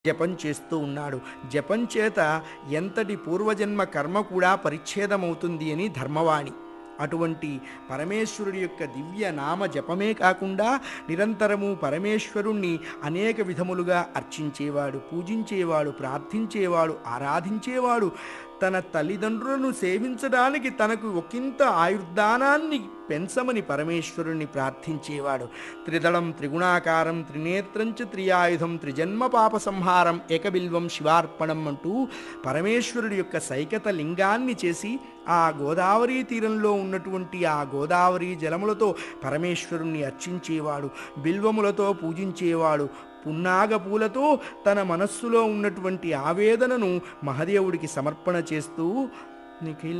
జపం చేస్తూ ఉన్నాడు జపం చేత ఎంతటి పూర్వజన్మ కర్మ కూడా పరిచ్ఛేదమవుతుంది అని ధర్మవాణి అటువంటి పరమేశ్వరుడి యొక్క దివ్య నామ జపమే కాకుండా నిరంతరము పరమేశ్వరుణ్ణి అనేక విధములుగా అర్చించేవాడు పూజించేవాడు ప్రార్థించేవాడు ఆరాధించేవాడు తన తల్లిదండ్రులను సేవించడానికి తనకు ఒకంత ఆయుర్దానాన్ని పెంచమని పరమేశ్వరుణ్ణి ప్రార్థించేవాడు త్రిదళం త్రిగుణాకారం త్రినేత్రంచ త్రియాయుధం త్రిజన్మ పాప సంహారం ఏకబిల్వం శివార్పణం అంటూ పరమేశ్వరుడి యొక్క సైకత లింగాన్ని చేసి ఆ గోదావరి తీరంలో ఉన్నటువంటి ఆ గోదావరి జలములతో పరమేశ్వరుణ్ణి అర్చించేవాడు బిల్వములతో పూజించేవాడు పున్నాగ పూలతో తన మనస్సులో ఉన్నటువంటి ఆవేదనను మహదేవుడికి సమర్పణ చేస్తూ నిఖిల